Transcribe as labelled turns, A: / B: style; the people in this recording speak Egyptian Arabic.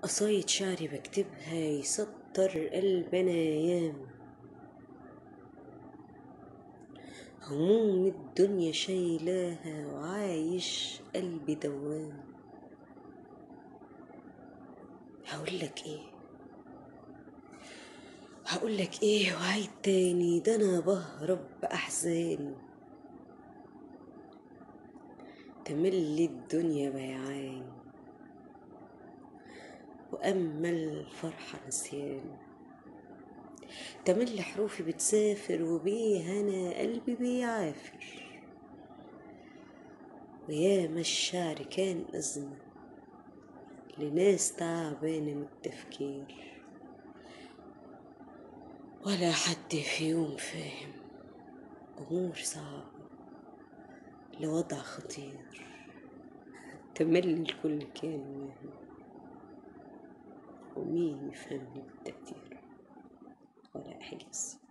A: قصايد شعري بكتبها يسطر قلبنا أيام هموم الدنيا شايلاها وعايش قلبي دوام هقولك ايه هقولك ايه وعيد تاني ده انا بهرب بأحزاني تملي الدنيا بيعاني وأما الفرحة نسيان تملي حروفي بتسافر وبيه أنا قلبي بيعافر وياما الشعر كان أزمة لناس تعبانة من التفكير ولا حد فيهم فاهم أمور صعبة لوضع خطير تملي الكل كان واهم ومين يفهمني بالتقدير ولا أحجز